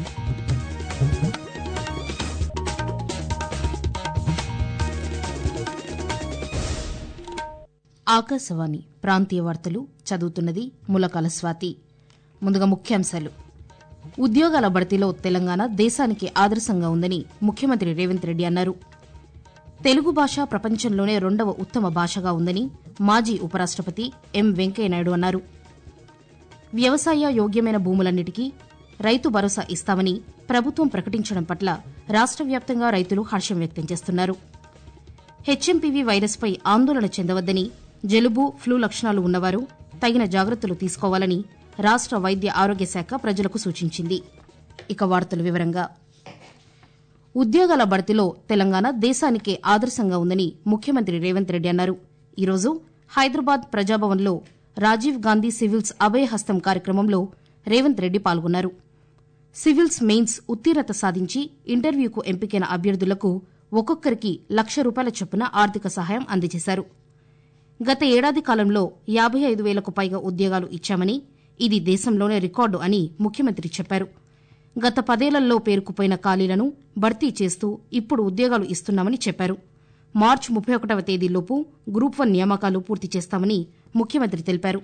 ఆకాశవాణి ప్రాంతీయ వార్తలు చదువుతున్నది ములకాల స్వాతి ముందుగా ముఖ్యాంశాలు ఉద్యోగాల భర్తీలో తెలంగాణ దేశానికి ఆదర్శంగా ఉందని ముఖ్యమంత్రి రేవంత్ రెడ్డి అన్నారు తెలుగు భాష ప్రపంచంలోనే రెండవ ఉత్తమ భాషగా ఉందని మాజీ ఉపరాష్టపతి ఎం వెంకయ్యనాయుడు అన్నారు వ్యవసాయ యోగ్యమైన భూములన్నిటికీ రైతు భరోసా ఇస్తామని ప్రభుత్వం ప్రకటించడం పట్ల రాష్ట వ్యాప్తంగా రైతులు హర్షం వ్యక్తం చేస్తున్నారు హెచ్ఎంపీవీ వైరస్పై ఆందోళన చెందవద్దని జలుబు ఫ్లూ లక్షణాలు ఉన్నవారు తగిన జాగ్రత్తలు తీసుకోవాలని రాష్ట వైద్య ఆరోగ్య శాఖ ప్రజలకు సూచించింది ఇక వార్తల వివరంగా ఉద్యోగాల భర్తీలో తెలంగాణ దేశానికే ఆదర్శంగా ఉందని ముఖ్యమంత్రి రేవంత్ రెడ్డి అన్నారు ఈరోజు హైదరాబాద్ ప్రజాభవన్లో రాజీవ్ గాంధీ సివిల్స్ అభయహస్తం కార్యక్రమంలో రేవంత్ రెడ్డి పాల్గొన్నారు సివిల్స్ మెయిన్స్ ఉత్తీర్ణత సాధించి ఇంటర్వ్యూకు ఎంపికైన అభ్యర్థులకు ఒక్కొక్కరికి లక్ష రూపాయల చొప్పున ఆర్థిక సహాయం అందజేశారు గత ఏడాది కాలంలో యాబై ఐదు వేలకు పైగా ఉద్యోగాలు ఇచ్చామని ఇది దేశంలోనే రికార్డు అని ముఖ్యమంత్రి చెప్పారు గత పదేళ్లలో పేరుకుపోయిన ఖాళీలను భర్తీ చేస్తూ ఇప్పుడు ఉద్యోగాలు ఇస్తున్నామని చెప్పారు మార్చి ముప్పై ఒకటవ తేదీలోపు గ్రూప్ వన్ నియామకాలు పూర్తి చేస్తామని ముఖ్యమంత్రి తెలిపారు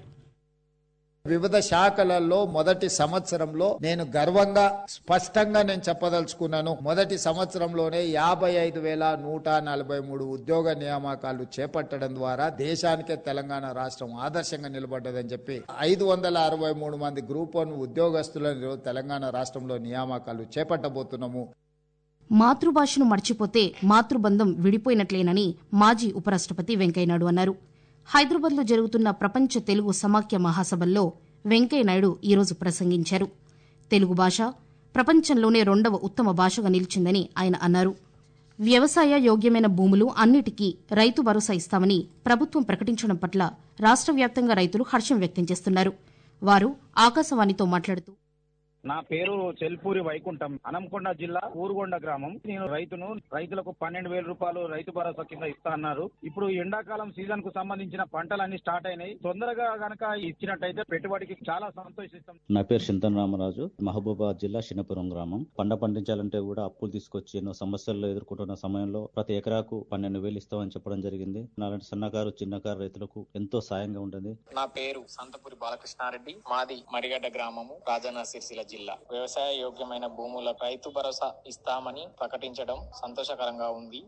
వివిధ శాఖలలో మొదటి సంవత్సరంలో నేను గర్వంగా స్పష్టంగా నేను చెప్పదలుచుకున్నాను మొదటి సంవత్సరంలోనే యాభై ఐదు వేల నూట నలభై మూడు ఉద్యోగ నియామకాలు చేపట్టడం ద్వారా దేశానికే తెలంగాణ రాష్ట్రం ఆదర్శంగా నిలబడ్డదని చెప్పి ఐదు వందల అరవై మూడు మంది గ్రూప్ వన్ ఉద్యోగస్తులను తెలంగాణ రాష్ట్రంలో నియామకాలు చేపట్టబోతున్నాము మాతృభాషను మర్చిపోతే మాతృబంధం విడిపోయినట్లేనని మాజీ ఉపరాష్టపతి వెంకయ్యనాయుడు అన్నారు హైదరాబాద్లో జరుగుతున్న ప్రపంచ తెలుగు సమాఖ్య మహాసభల్లో వెంకయ్యనాయుడు ఈరోజు ప్రసంగించారు తెలుగు భాష ప్రపంచంలోనే రెండవ ఉత్తమ భాషగా నిలిచిందని ఆయన అన్నారు వ్యవసాయ యోగ్యమైన భూములు అన్నిటికీ రైతు భరోసా ఇస్తామని ప్రభుత్వం ప్రకటించడం పట్ల రాష్ట వ్యాప్తంగా రైతులు హర్షం వ్యక్తం చేస్తున్నారు వారు ఆకాశవాణితో మాట్లాడుతూ నా పేరు చెల్పూరి వైకుంఠం అనంకొండ జిల్లా ఊరుగొండ గ్రామం నేను రైతును రైతులకు పన్నెండు వేల రూపాయలు రైతు భరోసా కింద ఇస్తా అన్నారు ఇప్పుడు ఎండాకాలం సీజన్ కు సంబంధించిన పంటలన్నీ స్టార్ట్ అయినాయి తొందరగా గనక ఇచ్చినట్టయితే పెట్టుబడికి చాలా సంతోషిస్తాం నా పేరు చింతన్ రామరాజు మహబూబాబాద్ జిల్లా చిన్నపురం గ్రామం పంట పండించాలంటే కూడా అప్పులు తీసుకొచ్చి ఎన్నో సమస్యలు ఎదుర్కొంటున్న సమయంలో ప్రతి ఎకరాకు పన్నెండు వేలు ఇస్తామని చెప్పడం జరిగింది నాలాంటి సన్నకారు చిన్నకారు రైతులకు ఎంతో సాయంగా ఉంటుంది నా పేరు సంతపురి బాలకృష్ణారెడ్డి మాది మరిగడ్డ గ్రామము రాజన్న సిరిసిల్ల జిల్లా వ్యవసాయ యోగ్యమైన భూముల రైతు భరోసా ఇస్తామని ప్రకటించడం సంతోషకరంగా ఉంది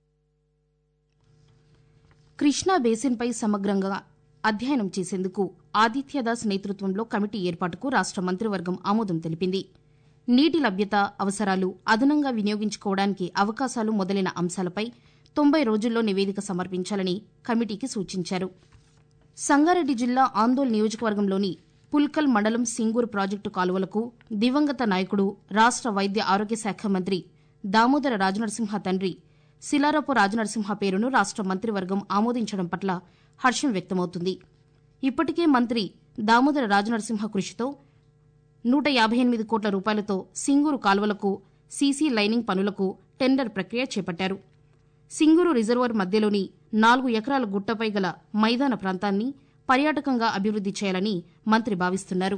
కృష్ణా బేసిన్పై సమగ్రంగా అధ్యయనం చేసేందుకు ఆదిత్యదాస్ నేతృత్వంలో కమిటీ ఏర్పాటుకు రాష్ట మంత్రివర్గం ఆమోదం తెలిపింది నీటి లభ్యత అవసరాలు అదనంగా వినియోగించుకోవడానికి అవకాశాలు మొదలైన అంశాలపై తొంభై రోజుల్లో నివేదిక సమర్పించాలని కమిటీకి సూచించారు సంగారెడ్డి జిల్లా ఆందోళ్ నియోజకవర్గంలోని పుల్కల్ మండలం సింగూరు ప్రాజెక్టు కాలువలకు దివంగత నాయకుడు రాష్ట వైద్య ఆరోగ్య శాఖ మంత్రి దామోదర రాజనరసింహ తండ్రి శిలారపు రాజనరసింహ పేరును రాష్ట మంత్రివర్గం ఆమోదించడం పట్ల హర్షం వ్యక్తమవుతుంది ఇప్పటికే మంత్రి దామోదర రాజనరసింహ కృషితో నూట యాభై ఎనిమిది కోట్ల రూపాయలతో సింగూరు కాలువలకు సీసీ లైనింగ్ పనులకు టెండర్ ప్రక్రియ చేపట్టారు సింగూరు రిజర్వాయర్ మధ్యలోని నాలుగు ఎకరాల గుట్టపై గల మైదాన ప్రాంతాన్ని పర్యాటకంగా అభివృద్ది చేయాలని మంత్రి భావిస్తున్నారు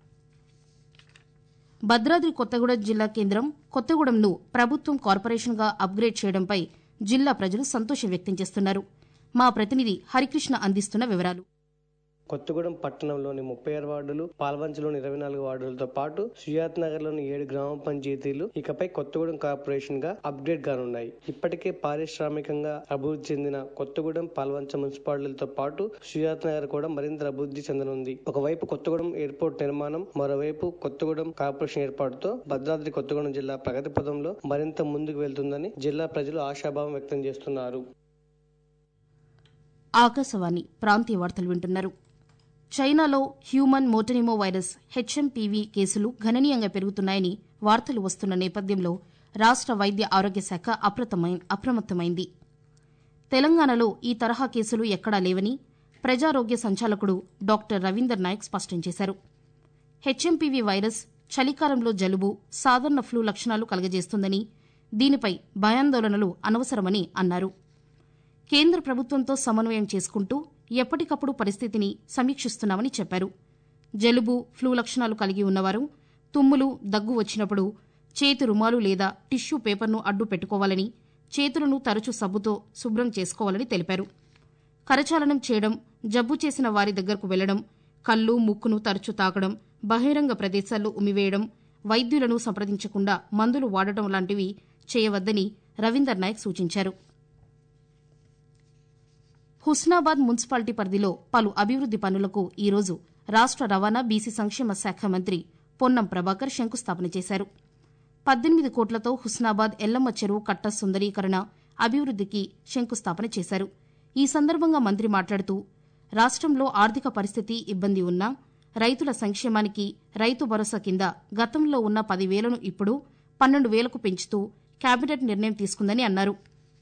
భద్రాద్రి కొత్తగూడెం జిల్లా కేంద్రం కొత్తగూడెంను ప్రభుత్వం కార్పొరేషన్గా అప్గ్రేడ్ చేయడంపై జిల్లా ప్రజలు సంతోషం వ్యక్తం చేస్తున్నారు మా ప్రతినిధి హరికృష్ణ అందిస్తున్న వివరాలు కొత్తగూడెం పట్టణంలోని ముప్పై ఆరు వార్డులు పాల్వంచలోని ఇరవై నాలుగు వార్డులతో పాటు సుజాత్ నగర్ లోని ఏడు గ్రామ పంచాయతీలు ఇకపై కొత్తగూడెం కార్పొరేషన్ గా అప్డేట్ కానున్నాయి ఇప్పటికే పారిశ్రామికంగా అభివృద్ధి చెందిన కొత్తగూడెం పాల్వంచ మున్సిపాలిటీలతో పాటు సుజాత్ నగర్ కూడా మరింత అభివృద్ధి చెందనుంది ఒకవైపు కొత్తగూడెం ఎయిర్పోర్ట్ నిర్మాణం మరోవైపు కొత్తగూడెం కార్పొరేషన్ ఏర్పాటుతో భద్రాద్రి కొత్తగూడెం జిల్లా ప్రగతి పదంలో మరింత ముందుకు వెళ్తుందని జిల్లా ప్రజలు ఆశాభావం వ్యక్తం చేస్తున్నారు ఆకాశవాణి ప్రాంతీయ వార్తలు వింటున్నారు చైనాలో హ్యూమన్ మోటనిమో వైరస్ హెచ్ఎంపీవీ కేసులు గణనీయంగా పెరుగుతున్నాయని వార్తలు వస్తున్న నేపథ్యంలో రాష్ట వైద్య ఆరోగ్య శాఖ అప్రమత్తమైంది తెలంగాణలో ఈ తరహా కేసులు ఎక్కడా లేవని ప్రజారోగ్య సంచాలకుడు డాక్టర్ రవీందర్ నాయక్ స్పష్టం చేశారు హెచ్ఎంపీవీ వైరస్ చలికాలంలో జలుబు సాధారణ ఫ్లూ లక్షణాలు కలగజేస్తుందని దీనిపై భయాందోళనలు అనవసరమని అన్నారు కేంద్ర ప్రభుత్వంతో సమన్వయం చేసుకుంటూ ఎప్పటికప్పుడు పరిస్థితిని సమీక్షిస్తున్నామని చెప్పారు జలుబు ఫ్లూ లక్షణాలు కలిగి ఉన్నవారు తుమ్ములు దగ్గు వచ్చినప్పుడు చేతి రుమాలు లేదా టిష్యూ పేపర్ను అడ్డు పెట్టుకోవాలని చేతులను తరచూ సబ్బుతో శుభ్రం చేసుకోవాలని తెలిపారు కరచాలనం చేయడం జబ్బు చేసిన వారి దగ్గరకు వెళ్లడం కళ్ళు ముక్కును తరచూ తాకడం బహిరంగ ప్రదేశాల్లో ఉమివేయడం వైద్యులను సంప్రదించకుండా మందులు వాడటం లాంటివి చేయవద్దని రవీందర్ నాయక్ సూచించారు హుస్నాబాద్ మున్సిపాలిటీ పరిధిలో పలు అభివృద్ది పనులకు ఈరోజు రాష్ట రవాణా బీసీ సంక్షేమ శాఖ మంత్రి పొన్నం ప్రభాకర్ శంకుస్థాపన చేశారు పద్దెనిమిది కోట్లతో హుస్నాబాద్ ఎల్లమ్మ చెరువు కట్ట సుందరీకరణ అభివృద్దికి శంకుస్థాపన చేశారు ఈ సందర్భంగా మంత్రి మాట్లాడుతూ రాష్ట్రంలో ఆర్థిక పరిస్థితి ఇబ్బంది ఉన్నా రైతుల సంక్షేమానికి రైతు భరోసా కింద గతంలో ఉన్న పదివేలను ఇప్పుడు పన్నెండు వేలకు పెంచుతూ కేబినెట్ నిర్ణయం తీసుకుందని అన్నారు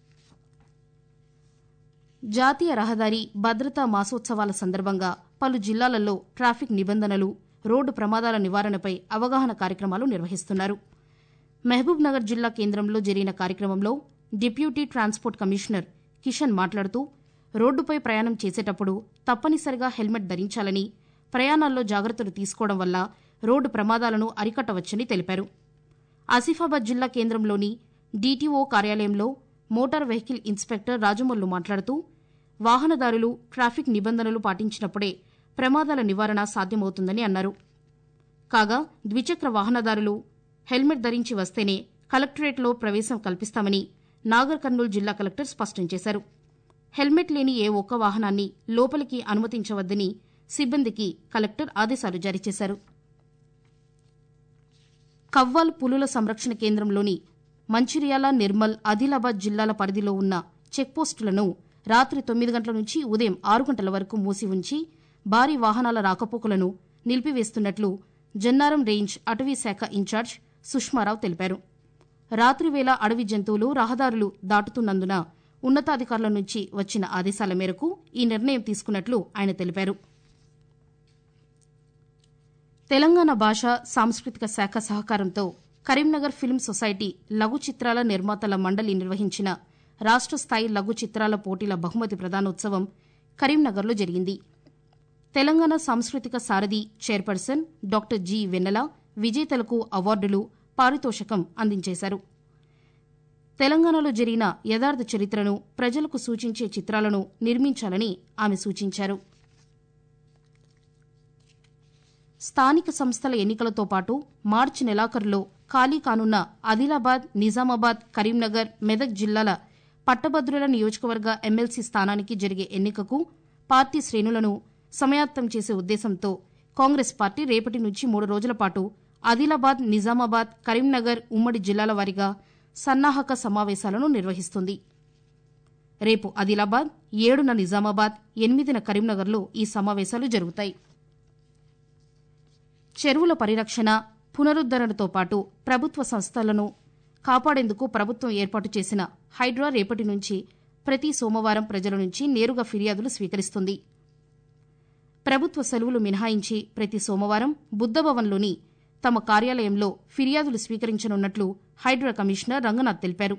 జాతీయ రహదారి భద్రతా మాసోత్సవాల సందర్భంగా పలు జిల్లాలలో ట్రాఫిక్ నిబంధనలు రోడ్డు ప్రమాదాల నివారణపై అవగాహన కార్యక్రమాలు నిర్వహిస్తున్నారు మహబూబ్ నగర్ జిల్లా కేంద్రంలో జరిగిన కార్యక్రమంలో డిప్యూటీ ట్రాన్స్పోర్ట్ కమిషనర్ కిషన్ మాట్లాడుతూ రోడ్డుపై ప్రయాణం చేసేటప్పుడు తప్పనిసరిగా హెల్మెట్ ధరించాలని ప్రయాణాల్లో జాగ్రత్తలు తీసుకోవడం వల్ల రోడ్డు ప్రమాదాలను అరికట్టవచ్చని తెలిపారు ఆసిఫాబాద్ జిల్లా కేంద్రంలోని డీటీఓ కార్యాలయంలో మోటార్ వెహికల్ ఇన్స్పెక్టర్ రాజమల్లు మాట్లాడుతూ వాహనదారులు ట్రాఫిక్ నిబంధనలు పాటించినప్పుడే ప్రమాదాల నివారణ సాధ్యమవుతుందని అన్నారు కాగా ద్విచక్ర వాహనదారులు హెల్మెట్ ధరించి వస్తేనే కలెక్టరేట్లో ప్రవేశం కల్పిస్తామని నాగర్ కర్నూలు జిల్లా కలెక్టర్ స్పష్టం చేశారు హెల్మెట్ లేని ఏ ఒక్క వాహనాన్ని లోపలికి అనుమతించవద్దని సిబ్బందికి కలెక్టర్ ఆదేశాలు జారీ చేశారు కవ్వాల్ పులుల సంరక్షణ కేంద్రంలోని మంచిర్యాల నిర్మల్ ఆదిలాబాద్ జిల్లాల పరిధిలో ఉన్న చెక్పోస్టులను రాత్రి తొమ్మిది గంటల నుంచి ఉదయం ఆరు గంటల వరకు మూసి ఉంచి భారీ వాహనాల రాకపోకలను నిలిపివేస్తున్నట్లు జన్నారం రేంజ్ అటవీ శాఖ ఇన్ఛార్జ్ సుష్మారావు తెలిపారు రాత్రివేళ అడవి జంతువులు రహదారులు దాటుతున్నందున ఉన్నతాధికారుల నుంచి వచ్చిన ఆదేశాల మేరకు ఈ నిర్ణయం తీసుకున్నట్లు ఆయన తెలిపారు తెలంగాణ భాష సాంస్కృతిక శాఖ సహకారంతో కరీంనగర్ ఫిల్మ్ సొసైటీ లఘు చిత్రాల నిర్మాతల మండలి నిర్వహించిన రాష్ట్ర స్థాయి లఘు చిత్రాల పోటీల బహుమతి ప్రదానోత్సవం కరీంనగర్లో జరిగింది Telangana Samskruthika Saradhi chairperson doctor G Vennela విజేతలకు అవార్డులు పారితోషకం అందించేశారు తెలంగాణలో జరిగిన యథార్థ చరిత్రను ప్రజలకు సూచించే చిత్రాలను నిర్మించాలని ఆమె సూచించారు స్థానిక సంస్థల ఎన్నికలతో పాటు మార్చి నెలాఖరులో ఖాళీ కానున్న ఆదిలాబాద్ నిజామాబాద్ కరీంనగర్ మెదక్ జిల్లాల పట్టభద్రుల నియోజకవర్గ ఎమ్మెల్సీ స్థానానికి జరిగే ఎన్నికకు పార్టీ శ్రేణులను సమయాత్తం చేసే ఉద్దేశంతో కాంగ్రెస్ పార్టీ రేపటి నుంచి మూడు రోజుల పాటు ఆదిలాబాద్ నిజామాబాద్ కరీంనగర్ ఉమ్మడి జిల్లాల వారీగా సన్నాహక సమావేశాలను నిర్వహిస్తుంది రేపు ఆదిలాబాద్ ఏడున నిజామాబాద్ ఎనిమిదిన కరీంనగర్లో ఈ సమావేశాలు జరుగుతాయి చెరువుల పరిరక్షణ పునరుద్దరణతో పాటు ప్రభుత్వ సంస్థలను కాపాడేందుకు ప్రభుత్వం ఏర్పాటు చేసిన హైడ్రా రేపటి నుంచి ప్రతి సోమవారం ప్రజల నుంచి నేరుగా ఫిర్యాదులు స్వీకరిస్తుంది ప్రభుత్వ సెలవులు మినహాయించి ప్రతి సోమవారం బుద్దభవన్లోని తమ కార్యాలయంలో ఫిర్యాదులు స్వీకరించనున్నట్లు హైడ్రా కమిషనర్ రంగనాథ్ తెలిపారు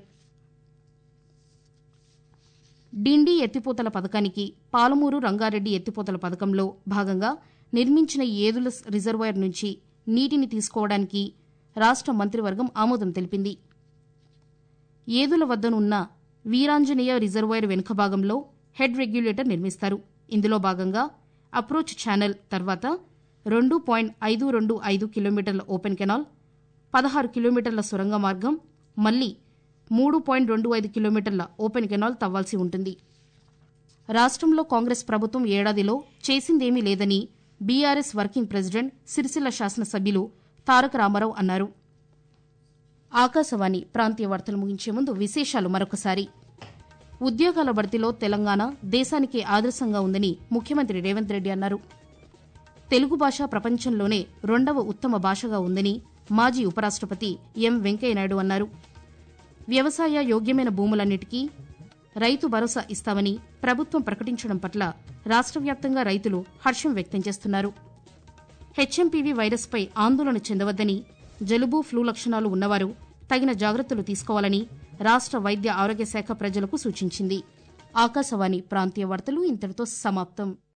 డిండి ఎత్తిపోతల పథకానికి పాలమూరు రంగారెడ్డి ఎత్తిపోతల పథకంలో భాగంగా నిర్మించిన ఏదుల రిజర్వాయర్ నుంచి నీటిని తీసుకోవడానికి రాష్ట మంత్రివర్గం ఆమోదం తెలిపింది ఏదుల వద్దనున్న వీరాంజనేయ రిజర్వాయర్ వెనుక భాగంలో హెడ్ రెగ్యులేటర్ నిర్మిస్తారు ఇందులో భాగంగా అప్రోచ్ ఛానల్ తర్వాత రెండు పాయింట్ ఐదు రెండు ఐదు కిలోమీటర్ల ఓపెన్ కెనాల్ పదహారు కిలోమీటర్ల సొరంగ మార్గం మళ్లీ మూడు పాయింట్ రెండు ఐదు కిలోమీటర్ల ఓపెన్ కెనాల్ తవ్వాల్సి ఉంటుంది రాష్ట్రంలో కాంగ్రెస్ ప్రభుత్వం ఏడాదిలో చేసిందేమీ లేదని బీఆర్ఎస్ వర్కింగ్ ప్రెసిడెంట్ సిరిసిల్ల శాసనసభ్యులు తారక రామారావు అన్నారు ఆకాశవాణి ప్రాంతీయ వార్తలు ముగించే ముందు విశేషాలు మరొకసారి ఉద్యోగాల భర్తీలో తెలంగాణ దేశానికి ఆదర్శంగా ఉందని ముఖ్యమంత్రి రేవంత్ రెడ్డి అన్నారు తెలుగు భాష ప్రపంచంలోనే రెండవ ఉత్తమ భాషగా ఉందని మాజీ ఉపరాష్టపతి ఎం వెంకయ్యనాయుడు అన్నారు వ్యవసాయ యోగ్యమైన భూములన్నిటికీ రైతు భరోసా ఇస్తామని ప్రభుత్వం ప్రకటించడం పట్ల రాష్ట్ర వ్యాప్తంగా రైతులు హర్షం వ్యక్తం చేస్తున్నారు హెచ్ఎంపీవీ వైరస్పై ఆందోళన చెందవద్దని జలుబు ఫ్లూ లక్షణాలు ఉన్నవారు తగిన జాగ్రత్తలు తీసుకోవాలని రాష్ట్ర వైద్య ఆరోగ్య శాఖ ప్రజలకు సూచించింది ఆకాశవాణి ప్రాంతీయ వార్తలు ఇంతటితో సమాప్తం